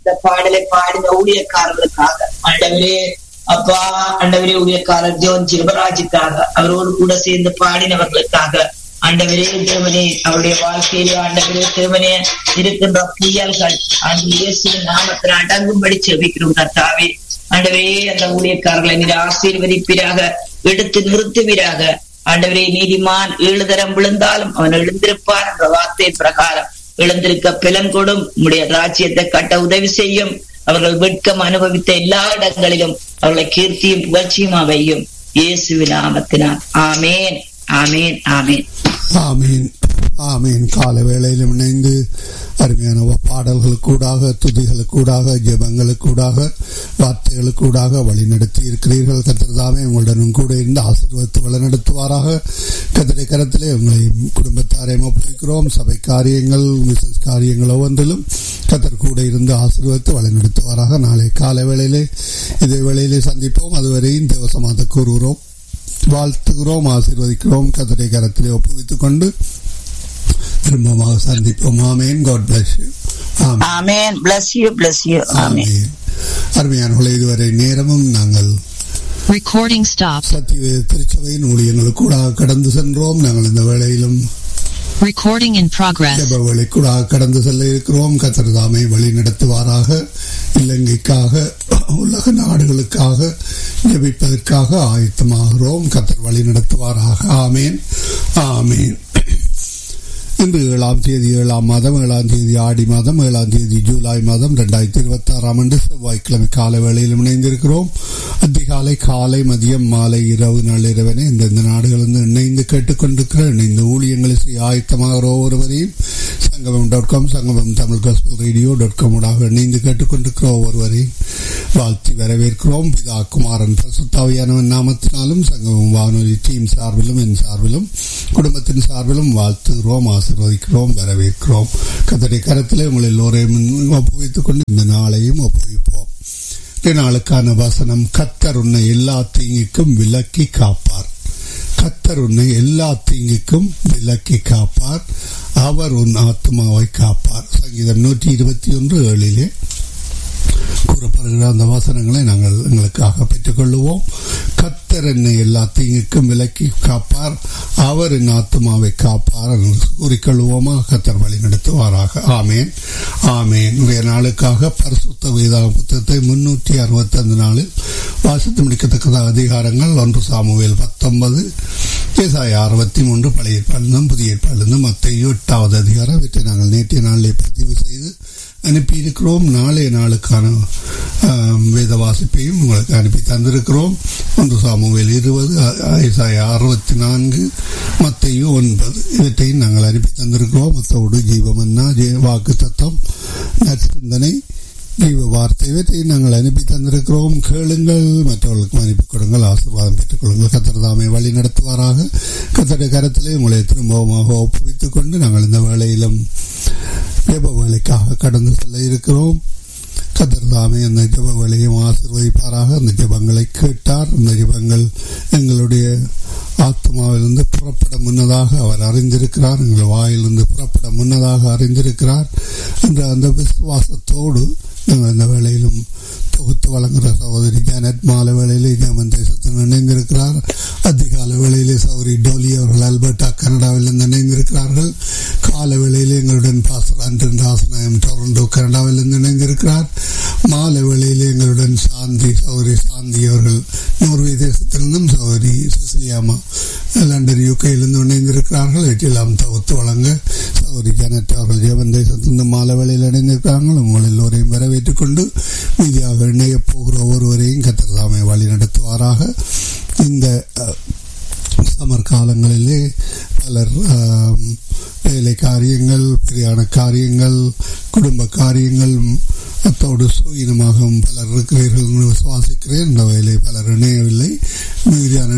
இந்த பாடலை பாடின ஊழியக்காரர்களுக்காக ஆண்டவரே அப்பா ஆண்டவரே ஊழியக்காரர் ஜோன் சிவராஜுக்காக அவரோடு கூட சேர்ந்து பாடினவர்களுக்காக ஆண்டவரே தேவனே அவருடைய வாழ்க்கையிலே ஆண்டவரே தேவனே இருக்கின்ற புயல்கள் ஆண்டு இயேசுவின் நாமத்தில் அடங்கும்படி செபிக்கிறோம் கர்த்தாவே ஆண்டவரே அந்த ஊழியக்காரர்களை நீர் ஆசீர்வதிப்பீராக எடுத்து நிறுத்துவீராக ஆண்டவரே நீதிமான் ஏழு தரம் விழுந்தாலும் அவன் எழுந்திருப்பான் என்ற வார்த்தை பிரகாரம் எழுந்திருக்க பிலன் கொடும் உம்முடைய ராஜ்யத்தை கட்ட உதவி செய்யும் அவர்கள் வெட்கம் அனுபவித்த எல்லா இடங்களிலும் அவர்களை கீர்த்தியும் புகழ்ச்சியும் அவையும் இயேசுவின் நாமத்தினால் ஆமேன் ஆமேன் ஆமேன் ஆமீன் ஆமீன் கால வேளையிலும் இணைந்து அருமையான பாடல்களுக்கூடாக துதிகளுக்கூடாக ஜெபங்களுக்கூடாக வார்த்தைகளுக்கூடாக வழிநடத்தி இருக்கிறீர்கள் கத்திரதாமே உங்களுடனும் கூட இருந்து ஆசீர்வத்து வழிநடத்துவாராக கத்திரை கரத்திலே உங்களை குடும்பத்தாரையும் ஒப்புவிக்கிறோம் சபை காரியங்கள் பிசினஸ் காரியங்கள் ஒவ்வொன்றிலும் கத்தர் கூட இருந்து ஆசீர்வத்து வழிநடத்துவாராக நாளை கால வேளையிலே இதே வேளையிலே சந்திப்போம் அதுவரையும் தேவசமாக கூறுகிறோம் வாழ்த்துகிறோம் ஆசீர்வதிக்கிறோம் கத்தரை கரத்திலே ஒப்புவித்துக் கொண்டு திரும்பமாக சந்திப்போம் amen God bless you amen bless you bless you amen amen அருமையானவர்களே இதுவரை நேரமும் நாங்கள் Recording stopped. சத்திய திருச்சபையின் ஊழியங்களுக்கு கூட கடந்து சென்றோம் நாங்கள் இந்த வேளையிலும் Recording in progress. ஜெப வேலைக்கூட கடந்து செல்ல இருக்கிறோம் கத்திரதாமை வழி நடத்துவாராக இலங்கைக்காக உலக நாடுகளுக்காக ஜெபிப்பதற்காக ஆயத்தமாகிறோம் கத்தர் வழி நடத்துவாராக ஆமேன் ஆமேன் இன்று ஏழாம் தேதி ஏழாம் மாதம் ஏழாம் தேதி ஆடி மாதம் ஏழாம் தேதி ஜூலை மாதம் இரண்டாயிரத்தி இருபத்தி ஆறாம் ஆண்டு செவ்வாய்க்கிழமை காலை வேளையில் இணைந்திருக்கிறோம் அதிகாலை காலை மதியம் மாலை இரவு நள்ளிரவனை இந்தந்த நாடுகளிலிருந்து இணைந்து கேட்டுக்கொண்டிருக்கிற இணைந்து ஊழியங்களை செய்ய ஆயத்தமாகிற ஒவ்வொருவரையும் சங்கமம் dot com Sangamam Tamil gospel radio dot com ஊடாக இணைந்து கேட்டுக்கொண்டிருக்கிற ஒவ்வொருவரையும் வாழ்த்தி வரவேற்கிறோம் பிதா குமாரன் பிரசுத்தாவியானவன் நாமத்தினாலும் சங்கமம் வானொலி டீம் சார்பிலும் என் சார்பிலும் குடும்பத்தின் சார்பிலும் வாழ்த்துகிறோம் ஆசீர்வதிக்கிறோம் வரவேற்கிறோம் கத்தடை கரத்திலே உங்கள் எல்லோரையும் ஒப்புவித்துக் கொண்டு இந்த நாளையும் ஒப்புவிப்போம் இந்த நாளுக்கான வசனம் கத்தர் உன்னை எல்லா தீங்குக்கும் விலக்கி காப்பார் கத்தர் உன்னை எல்லா தீங்குக்கும் விலக்கி காப்பார் அவர் உன் ஆத்மாவை காப்பார் சங்கீதம் நூற்றி இருபத்தி ஒன்று ஏழிலே கூறப்படுகிற அந்த வசனங்களை நாங்கள் எங்களுக்காக பெற்றுக்கொள்ளுவோம் கத்தர் என்னை எல்லா தீங்குக்கும் விலக்கி காப்பார் அவர் என் ஆத்மாவை காப்பார் என்று கூறிக்கொள்வோமா கத்தர் வழி நடத்துவாராக ஆமேன் ஆமேன் இன்றைய நாளுக்காக பரிசுத்த வேதாக புத்தகத்தை முன்னூற்றி அறுபத்தி ஐந்து நாளில் வாசித்து முடிக்கத்தக்கத அதிகாரங்கள் ஒன்று சாமுவேல் பத்தொன்பது ஏசாய அறுபத்தி மூன்று பழைய ஏற்பாடுந்தும் புதிய ஏற்பாடுந்தும் மத்திய எட்டாவது அதிகாரம் இவற்றை நாங்கள் நேற்றைய நாளிலே பதிவு செய்து அனுப்பியிருக்கிறோம் நாளைய நாளுக்கான ஆம், வேத வாசிப்பையும் உங்களுக்கு அனுப்பி தந்திருக்கிறோம் ஒன்று சாமுவேல் இருபது ஐசாய அறுபத்தி நான்கு மத்தையும் ஒன்பது இவற்றையும் நாங்கள் அனுப்பி தந்திருக்கிறோம் மத்தோடு ஜீவமன்னா ஜெய வாக்கு தத்தம் நற்சிந்தனை ஜீவ வார்த்தை இவற்றையும் நாங்கள் அனுப்பி தந்திருக்கிறோம் கேளுங்கள் மற்றவர்களுக்கும் அனுப்பி கொடுங்கள் ஆசீர்வாதம் பெற்றுக் கொள்ளுங்கள் கத்திரதாமை வழி நடத்துவாராக கத்தட கரத்திலே உங்களை திரும்பவுமாக ஒப்புவித்துக் கொண்டு நாங்கள் இந்த வேளையிலும் ஜெப வேலைக்காக கடந்து செல்ல இருக்கிறோம் கத்தர்தாமே அந்த ஜெப வேலையும் ஆசீர்வதிப்பாராக அந்த ஜெபங்களை கேட்டார் அந்த ஜெபங்கள் எங்களுடைய ஆத்மாவிலிருந்து புறப்பட முன்னதாக அவர் அறிந்திருக்கிறார் எங்கள் வாயிலிருந்து புறப்பட முன்னதாக அறிந்திருக்கிறார் என்ற அந்த விசுவாசத்தோடு நாங்கள் இந்த வேளையிலும் தொகுத்து வழங்குகிற சகோதரி ஜானட் மாலை வேளையிலே ஜெர்மன் தேசத்தில் இணைந்திருக்கிறார் அதிகால வேளையிலே சகோதரி டோலி அவர்கள் அல்பர்டா கனடாவில் இருந்து இணைந்திருக்கிறார்கள் கால வேளையிலே எங்களுடன் பாஸ்டர் அன்றன் ராசநாயம் டொரண்டோ கனடாவில் இருந்து இணைந்திருக்கிறார் மாலை வேளையிலே எங்களுடன் சாந்தி சகோதரி சாந்தி அவர்கள் நோர்வே தேசத்திலிருந்தும் சகோதரி சிசிலியாமா லண்டன் யூகையிலிருந்து இணைந்திருக்கிறார்கள் வெற்றிலாம் தொகுத்து வழங்க சகோதரி ஜானட் அவர்கள் ஜெவன் தேசத்திலிருந்து மாலை வேளையில் இணைந்திருக்கிறார்கள் உங்கள் எல்லோரையும் வரவேற்றுக் கொண்டு மீதியாக இணைய போகிற ஒருவரையும் கத்திரதாமை வழி நடத்துவாராக இந்த அஹ், சமர் காலங்களிலே பலர் ஆம், வேலை காரியங்கள் பிரியாண காரியங்கள் குடும்ப காரியங்கள் அத்தோடு சுயினமாகவும் பலர் இருக்கிறீர்கள் என்று விசுவாசிக்கிறேன் இந்த வேலை பலர் இணையவில்லை மீதியான